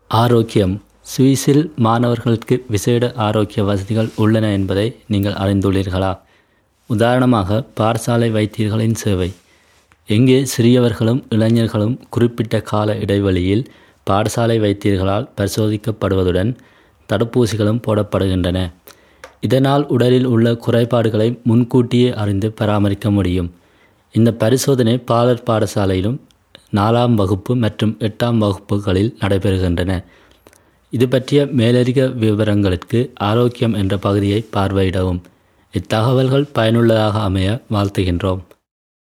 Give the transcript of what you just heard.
ஆரோக்கியம் சுவிஸில் மாணவர்களுக்கு விசேட ஆரோக்கிய வசதிகள் உள்ளன என்பதை நீங்கள் அறிந்துள்ளீர்களா உதாரணமாக பாடசாலை வைத்தியர்களின் சேவை எங்கே சிறியவர்களும் இளைஞர்களும் குறிப்பிட்ட கால இடைவெளியில் பாடசாலை வைத்தியர்களால் பரிசோதிக்கப்படுவதுடன் தடுப்பூசிகளும் போடப்படுகின்றன இதனால் உடலில் உள்ள குறைபாடுகளை முன்கூட்டியே அறிந்து பராமரிக்க முடியும் இந்த பரிசோதனை பாலர் பாடசாலையிலும் நாலாம் வகுப்பு மற்றும் எட்டாம் வகுப்புகளில் நடைபெறுகின்றன இது பற்றிய மேலதிக விவரங்களுக்கு ஆரோக்கியம் என்ற பகுதியை பார்வையிடவும் இத்தகவல்கள் பயனுள்ளதாக அமைய வாழ்த்துகின்றோம்